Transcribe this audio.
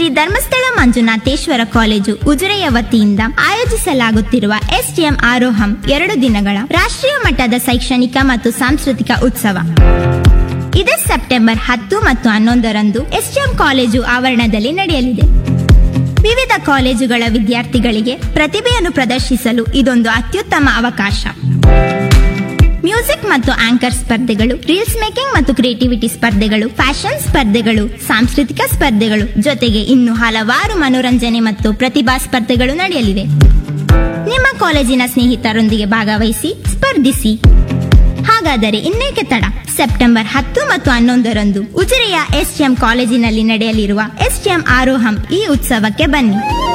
Dharmasthala Manjunatheshwara college ಉಜಿರೆಯ ವತಿಯಿಂದ ಆಯೋಜಿಸಲಾಗುತ್ತಿರುವ STM ಆರೋಹಂ ಎರಡು ದಿನಗಳ ರಾಷ್ಟ್ರೀಯ ಮಟ್ಟದ ಶೈಕ್ಷಣಿಕ ಮತ್ತು ಸಾಂಸ್ಕೃತಿಕ ಉತ್ಸವ ಇದೇ ಸೆಪ್ಟೆಂಬರ್ ಹತ್ತು ಮತ್ತು ಹನ್ನೊಂದರಂದು ಎಸ್ಟಿಎಂ ಕಾಲೇಜು ಆವರಣದಲ್ಲಿ ನಡೆಯಲಿದೆ ವಿವಿಧ ಕಾಲೇಜುಗಳ ವಿದ್ಯಾರ್ಥಿಗಳಿಗೆ ಪ್ರತಿಭೆಯನ್ನು ಪ್ರದರ್ಶಿಸಲು ಇದೊಂದು ಅತ್ಯುತ್ತಮ ಅವಕಾಶ ಮ್ಯೂಸಿಕ್ ಮತ್ತು ಆಂಕರ್ ಸ್ಪರ್ಧೆಗಳು ರೀಲ್ಸ್ ಮೇಕಿಂಗ್ ಮತ್ತು ಕ್ರಿಯೇಟಿವಿಟಿ ಸ್ಪರ್ಧೆಗಳು ಫ್ಯಾಷನ್ ಸ್ಪರ್ಧೆಗಳು ಸಾಂಸ್ಕೃತಿಕ ಸ್ಪರ್ಧೆಗಳು ಜೊತೆಗೆ ಇನ್ನು ಹಲವಾರು ಮನೋರಂಜನೆ ಮತ್ತು ಪ್ರತಿಭಾ ಸ್ಪರ್ಧೆಗಳು ನಡೆಯಲಿವೆ ನಿಮ್ಮ ಕಾಲೇಜಿನ ಸ್ನೇಹಿತರೊಂದಿಗೆ ಭಾಗವಹಿಸಿ ಸ್ಪರ್ಧಿಸಿ ಹಾಗಾದರೆ ಇನ್ನೇಕೆ ತಡ ಸೆಪ್ಟೆಂಬರ್ ಹತ್ತು ಮತ್ತು ಹನ್ನೊಂದರಂದು ಉಜಿರೆಯ ಎಸ್ಟಿಎಂ ಕಾಲೇಜಿನಲ್ಲಿ ನಡೆಯಲಿರುವ ಎಸ್ಟಿಎಂ ಆರೋಹಂ ಈ ಉತ್ಸವಕ್ಕೆ ಬನ್ನಿ